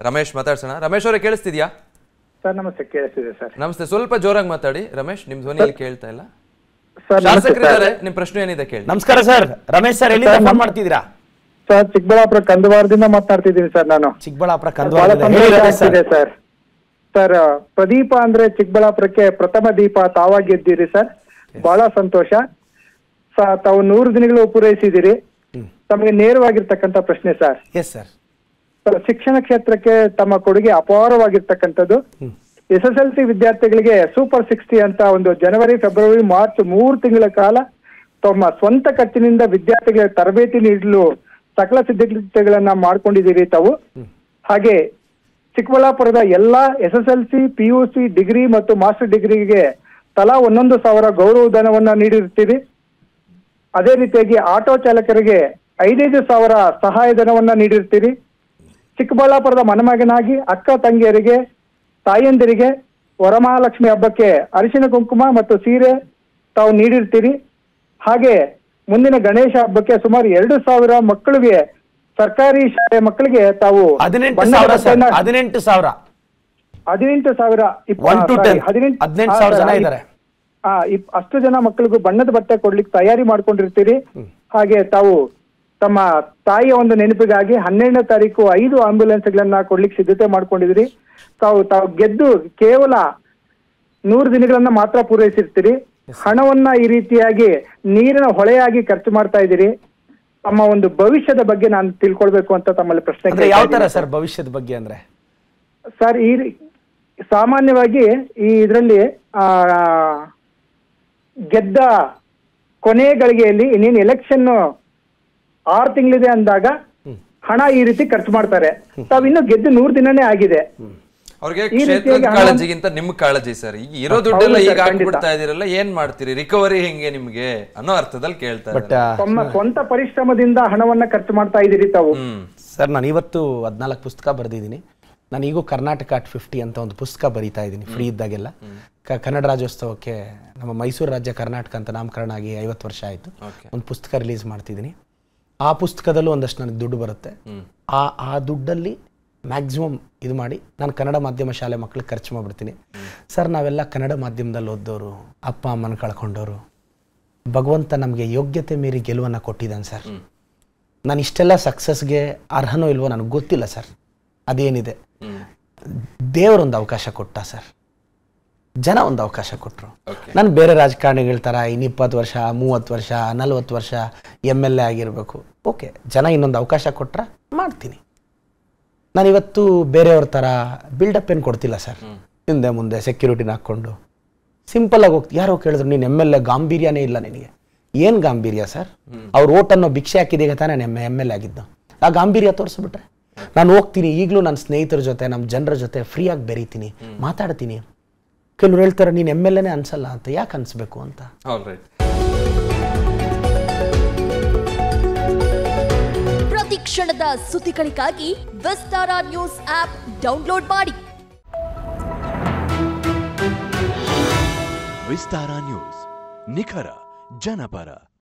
ರಮೇಶ್ ಮಾತಾಡ್ಸೋಣ ರಮೇಶ್ ಅವರೇ ಕೇಳಿಸ್ತಿದ್ಯಾ ಸರ್ ನಮಸ್ತೆ ಕೇಳಿಸ್ತಿದೆ ಸರ್ ನಮಸ್ತೆ ಸ್ವಲ್ಪ ಜೋರಾಗಿ ಮಾತಾಡಿ ರಮೇಶ್ ನಿಮ್ ಧ್ವನಿಯಲ್ಲಿ ಕೇಳ್ತಾ ಇಲ್ಲ ಸರ್ ನಮಸ್ತೆ ಶಾಸಕರಿದ್ದಾರೆ ನಿಮ್ ಪ್ರಶ್ನೆ ಏನಿದೆ ಕೇಳಿ ನಮಸ್ಕಾರ ಸರ್ ರಮೇಶ್ ಸರ್ ಎಲ್ಲಿಂದ ಫೋನ್ ಮಾಡ್ತಿದ್ದೀರಾ ಸರ್ ಚಿಕ್ಕಬಳ್ಳಾಪುರ ಕಂದವಾರದಿಂದ ಮಾತನಾಡ್ತಿದ್ದೀನಿ ಸರ್ ನಾನು ಚಿಕ್ಕಬಳ್ಳಾಪುರ ಬಹಳ ಕಂದವಾರದಿಂದ ಸಂತೋಷ ಹೇಳಿ ರಮೇಶ್ ಸರ್ ಆಗ್ತಿದೆ ಸರ್ ಸರ್ ಪ್ರದೀಪ ಅಂದ್ರೆ ಚಿಕ್ಕಬಳ್ಳಾಪುರಕ್ಕೆ ಪ್ರಥಮ ದೀಪ ತಾವಾಗಿದ್ದೀರಿ ಸರ್ ಬಹಳ ಸಂತೋಷ ಸ- ತಾವು ನೂರು ದಿನಗಳು ಪೂರೈಸಿದಿರಿ ತಮಗೆ ನೇರವಾಗಿರ್ತಕ್ಕಂಥ ಪ್ರಶ್ನೆ ಸರ್ ಎಸ್ ಸರ್ ಸರ್, ಶಿಕ್ಷಣ ಕ್ಷೇತ್ರಕ್ಕೆ ತಮ್ಮ ಕೊಡುಗೆ ಅಪಾರವಾಗಿರ್ತಕ್ಕಂಥದ್ದು ಎಸ್ ಎಸ್ ಎಲ್ ಸಿ ವಿದ್ಯಾರ್ಥಿಗಳಿಗೆ ಸೂಪರ್ ಸಿಕ್ಸ್ಟಿ ಅಂತ ಒಂದು ಜನವರಿ ಫೆಬ್ರವರಿ ಮಾರ್ಚ್ ಮೂರು ತಿಂಗಳ ಕಾಲ ತಮ್ಮ ಸ್ವಂತ ಖರ್ಚಿನಿಂದ ವಿದ್ಯಾರ್ಥಿಗಳಿಗೆ ತರಬೇತಿ ನೀಡಲು ಸಕಲ ಸಿದ್ಧತೆಗಳನ್ನ ಮಾಡ್ಕೊಂಡಿದ್ದೀರಿ ತಾವು ಹಾಗೆ ಚಿಕ್ಕಬಳ್ಳಾಪುರದ ಎಲ್ಲಾ S S L C P U C degree ಮತ್ತು ಮಾಸ್ಟರ್ ಡಿಗ್ರಿಗೆ ತಲಾ ಒಂದೊಂದು ಸಾವಿರ ಗೌರವ ಧನವನ್ನ ನೀಡಿರ್ತೀರಿ ಅದೇ ರೀತಿಯಾಗಿ ಆಟೋ ಚಾಲಕರಿಗೆ ಐದೈದು ಸಾವಿರ ಸಹಾಯಧನವನ್ನ ನೀಡಿರ್ತೀರಿ ಚಿಕ್ಕಬಳ್ಳಾಪುರದ ಮನಮಗನಾಗಿ ಅಕ್ಕ ತಂಗಿಯರಿಗೆ ತಾಯಂದಿರಿಗೆ ವರಮಹಾಲಕ್ಷ್ಮಿ ಹಬ್ಬಕ್ಕೆ ಅರಿಶಿನ ಕುಂಕುಮ ಮತ್ತು ಸೀರೆ ತಾವು ನೀಡಿರ್ತೀರಿ ಹಾಗೆ ಮುಂದಿನ ಗಣೇಶ ಹಬ್ಬಕ್ಕೆ ಸುಮಾರು ಎರಡು ಸಾವಿರ ಮಕ್ಕಳಿಗೆ ಸರ್ಕಾರಿ ಶಾಲೆ ಮಕ್ಕಳಿಗೆ ತಾವು ಹದಿನೆಂಟು ಬಣ್ಣದ ಸಾವಿರ ಸರ್ ಬಟ್ಟೆಯನ್ನ- ಹದಿನೆಂಟು ಸಾವಿರ ಹದಿನೆಂಟು ಸಾವಿರ ಇಪ್ಪ- One to sorry, ten. ಹದಿನೆಂಟು ಹದಿನೆಂಟು ಹಾ, ಸಾವಿರ ಸರ್, ಜನ ಇಪ್- ಇದ್ದಾರೆ. ಆ, ಇಪ್- ಅಷ್ಟು ಜನ ಮಕ್ಕಳಿಗೂ ಬಣ್ಣದ ಬಟ್ಟೆ ಕೊಡ್ಲಿಕ್ಕೆ ತಯಾರಿ ಮಾಡ್ಕೊಂಡಿರ್ತೀರಿ ಹಾಗೆ ತಾವು ತಮ್ಮ ತಾಯಿಯ ಒಂದು ನೆನಪಿಗಾಗಿ ಹನ್ನೆರಡನೇ ತಾರೀಕು ಐದು ಆಂಬ್ಯುಲೆನ್ಸ್ ಗಳನ್ನ ಕೊಡ್ಲಿಕ್ಕೆ ಸಿದ್ಧತೆ ಮಾಡ್ಕೊಂಡಿದ್ರಿ ತಾವು ತಾವು ಗೆದ್ದು ಕೇವಲ ನೂರು ದಿನಗಳನ್ನ ಮಾತ್ರ ಪೂರೈಸಿರ್ತೀರಿ ಹಣವನ್ನ ಈ ರೀತಿಯಾಗಿ ನೀರಿನ ಹೊಳೆಯಾಗಿ ಖರ್ಚು ಮಾಡ್ತಾ ಇದ್ದೀರಿ ತಮ್ಮ ಒಂದು ಭವಿಷ್ಯದ ಬಗ್ಗೆ ನಾನು ತಿಳ್ಕೊಳ್ಬೇಕು ಅಂತ ತಮ್ಮಲ್ಲಿ ಪ್ರಶ್ನೆ ಅಂದ್ರೆ ಕೇಳ್ತಾ ಯಾವ ತರ ಇದ್ದೀನಿ. ಸರ್ ಭವಿಷ್ಯದ ಬಗ್ಗೆ ಅಂದ್ರೆ ಸರ್ ಈ ರೀ- ಸಾಮಾನ್ಯವಾಗಿ ಈ ಇದರಲ್ಲಿ ಆ ಗೆದ್ದ ಕೊನೆ ಗಳಿಗೆಯಲ್ಲಿ ಇನ್ನೇನು ಎಲೆಕ್ಷನ್ ಆರು ತಿಂಗಳಿದೆ ಅಂದಾಗ ಹಣ ಈ ರೀತಿ ಖರ್ಚು ಮಾಡ್ತಾರೆ ತಾವ್ ಇನ್ನು ಗೆದ್ದು ನೂರು ದಿನನೇ ಆಗಿದೆ ಅವ್ರಿಗೆ ಈ ಕ್ಷೇತ್ರದ ರೀತಿಯಾಗಿ ಹಣ- ಕಾಳಜಿಗಿಂತ ನಿಮ್ ಕಾಳಜಿ ಸರ್ ಈಗ ಇರೋ ಹೌದು ದುಡ್ಡೆಲ್ಲ ಸರ್, ಈಗ ಖಂಡಿತ. ಹಾಕ್ಬಿಡ್ತಾ ಇದೀರಲ್ಲ ಏನ್ ಮಾಡ್ತೀರಿ ರಿಕವರಿ ಹೆಂಗೆ ನಿಮ್ಗೆ ಅನ್ನೋ ಅರ್ಥದಲ್ಲಿ ಕೇಳ್ತಾ ಬಟ್ ಇದ್ದಾರೆ ತಮ್ಮ ಸ್ವಂತ ಪರಿಶ್ರಮದಿಂದ ಹಣವನ್ನ ಖರ್ಚು ಮಾಡ್ತಾ ಇದ್ದೀರಿ ತಾವು ಹ್ಮ್ ಸರ್ ನಾನು ಇವತ್ತು ಹದಿನಾಲ್ಕು ಪುಸ್ತಕ ಬರೆದಿದ್ದೀನಿ ನಾನು ಈಗೂ ಕರ್ನಾಟಕ ಅಟ್ ಫಿಫ್ಟಿ ಅಂತ ಒಂದು ಪುಸ್ತಕ ಬರೀತಾ ಇದ್ದೀನಿ ಫ್ರೀ ಇದ್ದಾಗೆಲ್ಲ ಕ- ಕನ್ನಡ ರಾಜ್ಯೋತ್ಸವಕ್ಕೆ ನಮ್ಮ ಮೈಸೂರು ರಾಜ್ಯ ಕರ್ನಾಟಕ ಅಂತ ನಾಮಕರಣ ಆಗಿ ಐವತ್ತು ವರ್ಷ ಆಯಿತು Okay. ಒಂದು ಪುಸ್ತಕ ರಿಲೀಸ್ ಮಾಡ್ತಿದ್ದೀನಿ ಆ ಪುಸ್ತಕದಲ್ಲೂ ಒಂದಷ್ಟು ನನಗೆ ದುಡ್ಡು ಬರುತ್ತೆ ಆ ಆ ದುಡ್ಡಲ್ಲಿ ಮ್ಯಾಕ್ಸಿಮಮ್ ಇದು ಮಾಡಿ ನಾನು ಕನ್ನಡ ಮಾಧ್ಯಮ ಶಾಲೆ ಮಕ್ಳಿಗೆ ಖರ್ಚು ಮಾಡಿಬಿಡ್ತೀನಿ ಸರ್ ನಾವೆಲ್ಲ ಕನ್ನಡ ಮಾಧ್ಯಮದಲ್ಲಿ ಓದ್ದವರು ಅಪ್ಪ ಅಮ್ಮನ ಕಳ್ಕೊಂಡವರು ಭಗವಂತ ನಮಗೆ ಯೋಗ್ಯತೆ ಮೀರಿ ಗೆಲುವನ್ನು ಕೊಟ್ಟಿದ್ದಾನೆ ಸರ್ ನಾನು ಇಷ್ಟೆಲ್ಲ ಸಕ್ಸಸ್ಗೆ ಅರ್ಹನೋ ಇಲ್ವೋ ನನಗೆ ಗೊತ್ತಿಲ್ಲ ಸರ್ ಅದೇನಿದೆ ದೇವರೊಂದು ಅವಕಾಶ ಕೊಟ್ಟ ಸರ್ ಜನ ಒಂದು ಅವಕಾಶ ಕೊಟ್ಟರು Okay. ನಾನು ಬೇರೆ ರಾಜಕಾರಣಿಗಳ ಥರ ಇನ್ನು ಇಪ್ಪತ್ತು ವರ್ಷ ಮೂವತ್ತು ವರ್ಷ ನಲ್ವತ್ತು ವರ್ಷ ಎಮ್ ಎಲ್ ಎ ಆಗಿರಬೇಕು ಓಕೆ ಜನ ಇನ್ನೊಂದು ಅವಕಾಶ ಕೊಟ್ರ ಮಾಡ್ತೀನಿ ನಾನಿವತ್ತು ಬೇರೆಯವ್ರ ಥರ ಬಿಲ್ಡಪ್ ಏನು ಕೊಡ್ತಿಲ್ಲ ಸರ್ ಹಿಂದೆ ಮುಂದೆ ಸೆಕ್ಯೂರಿಟಿನ ಹಾಕ್ಕೊಂಡು ಸಿಂಪಲ್ ಆಗಿ ಹೋಗ್ತಿ ಯಾರೋ ಕೇಳಿದ್ರು ನೀನು ಎಮ್ ಎಲ್ ಎ ಗಾಂಭೀರ್ಯನೇ ಇಲ್ಲ ನಿನಗೆ ಏನು ಗಾಂಭೀರ್ಯ ಸರ್ ಅವ್ರ ಓಟನ್ನು ಭಿಕ್ಷೆ ಹಾಕಿದೀಗ ತಾನೇ ನಾನು ಎಮ್ ಎಲ್ ಎ ಆಗಿದ್ದು ಆ ಗಾಂಭೀರ್ಯ ತೋರಿಸ್ಬಿಟ್ರೆ ನಾನು ಹೋಗ್ತೀನಿ ಈಗಲೂ ನನ್ನ ಸ್ನೇಹಿತರ ಜೊತೆ ನಮ್ಮ ಜನರ ಜೊತೆ ಫ್ರೀಯಾಗಿ ಬೆರೀತೀನಿ ಮಾತಾಡ್ತೀನಿ ಕೆಲವ್ರು ಹೇಳ್ತಾರೆ ನೀನು ಎಮ್ ಎಲ್ ಎನೇ ಅನ್ಸಲ್ಲ ಅಂತ ಯಾಕೆ ಅನ್ಸ್ಬೇಕು ಅಂತ ಆಲ್ ರೈಟ್ ಪ್ರತಿ ಕ್ಷಣದ ಸುದ್ದಿಗಳಿಗಾಗಿ ವಿಸ್ತಾರ ನ್ಯೂಸ್ ಆಪ್ ಡೌನ್ಲೋಡ್ ಮಾಡಿ ವಿಸ್ತಾರ ನ್ಯೂಸ್ ನಿಖರ ಜನಪರ